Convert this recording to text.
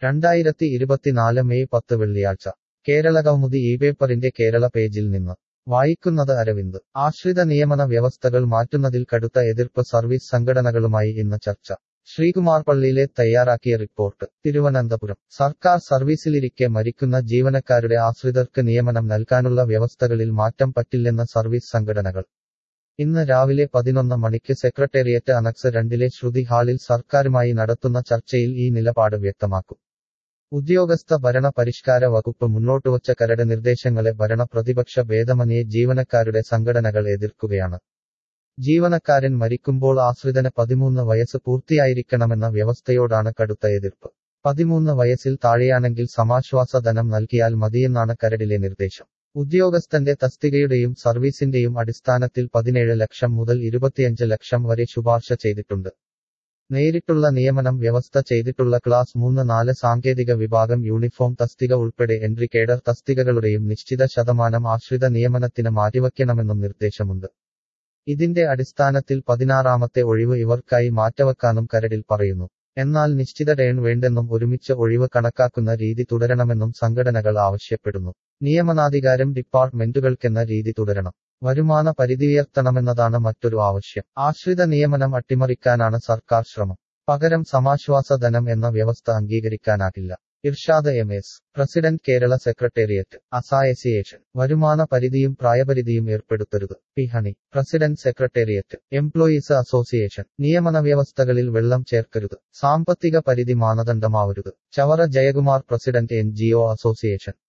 രണ്ടായിരത്തി ഇരുപത്തിനാല് മെയ് പത്ത് വെള്ളിയാഴ്ച കേരള കൗമുദി ഈ പേപ്പറിന്റെ കേരള പേജിൽ നിന്ന് വായിക്കുന്നത് അരവിന്ദ് ആശ്രിത നിയമന വ്യവസ്ഥകൾ മാറ്റുന്നതിൽ കടുത്ത എതിർപ്പ് സർവീസ് സംഘടനകളുമായി ഇന്ന് ചർച്ച ശ്രീകുമാർ പള്ളിയിലെ തയ്യാറാക്കിയ റിപ്പോർട്ട് തിരുവനന്തപുരം സർക്കാർ സർവീസിലിരിക്കെ മരിക്കുന്ന ജീവനക്കാരുടെ ആശ്രിതർക്ക് നിയമനം നൽകാനുള്ള വ്യവസ്ഥകളിൽ മാറ്റം പറ്റില്ലെന്ന് സർവീസ് സംഘടനകൾ ഇന്ന് രാവിലെ പതിനൊന്ന് മണിക്ക് സെക്രട്ടേറിയറ്റ് അനക്സ് രണ്ടിലെ ശ്രുതി ഹാളിൽ സർക്കാരുമായി നടത്തുന്ന ചർച്ചയിൽ ഈ നിലപാട് വ്യക്തമാക്കും ഉദ്യോഗസ്ഥ ഭരണ പരിഷ്കാര വകുപ്പ് മുന്നോട്ടുവച്ച കരട് നിർദ്ദേശങ്ങളെ ഭരണ പ്രതിപക്ഷ ഭേദമന്യേ ജീവനക്കാരുടെ സംഘടനകൾ എതിർക്കുകയാണ് ജീവനക്കാരൻ മരിക്കുമ്പോൾ ആശ്രിതന് പതിമൂന്ന് വയസ്സ് പൂർത്തിയായിരിക്കണമെന്ന വ്യവസ്ഥയോടാണ് കടുത്ത എതിർപ്പ് പതിമൂന്ന് വയസ്സിൽ താഴെയാണെങ്കിൽ സമാശ്വാസ ധനം നൽകിയാൽ മതിയെന്നാണ് കരടിലെ നിർദ്ദേശം ഉദ്യോഗസ്ഥന്റെ തസ്തികയുടെയും സർവീസിന്റെയും അടിസ്ഥാനത്തിൽ പതിനേഴ് ലക്ഷം മുതൽ ഇരുപത്തിയഞ്ച് ലക്ഷം വരെ ശുപാർശ ചെയ്തിട്ടുണ്ട് നേരിട്ടുള്ള നിയമനം വ്യവസ്ഥ ചെയ്തിട്ടുള്ള ക്ലാസ് മൂന്ന് നാല് സാങ്കേതിക വിഭാഗം യൂണിഫോം തസ്തിക ഉൾപ്പെടെ എൻട്രി കേഡർ തസ്തികകളുടെയും നിശ്ചിത ശതമാനം ആശ്രിത നിയമനത്തിന് മാറ്റിവയ്ക്കണമെന്നും നിർദ്ദേശമുണ്ട് ഇതിന്റെ അടിസ്ഥാനത്തിൽ പതിനാറാമത്തെ ഒഴിവ് ഇവർക്കായി മാറ്റവെക്കാനും കരടിൽ പറയുന്നു എന്നാൽ നിശ്ചിത ടേൺ വേണ്ടെന്നും ഒരുമിച്ച് ഒഴിവ് കണക്കാക്കുന്ന രീതി തുടരണമെന്നും സംഘടനകൾ ആവശ്യപ്പെടുന്നു നിയമനാധികാരം ഡിപ്പാർട്ട്മെന്റുകൾക്കെന്ന രീതി തുടരണം വരുമാന പരിധിയുയർത്തണമെന്നതാണ് മറ്റൊരു ആവശ്യം ആശ്രിത നിയമനം അട്ടിമറിക്കാനാണ് സർക്കാർ ശ്രമം പകരം സമാശ്വാസ ധനം എന്ന വ്യവസ്ഥ അംഗീകരിക്കാനാകില്ല Irshad M S president Kerala secretariat association വരുമാന പരിധിയും പ്രായപരിധിയും ഏർപ്പെടുത്തരുത് P Honey president secretariat employees association നിയമന വ്യവസ്ഥകളിൽ വെള്ളം ചേർക്കരുത് സാമ്പത്തിക പരിധി മാനദണ്ഡമാവരുത് Chavara Jayakumar president N association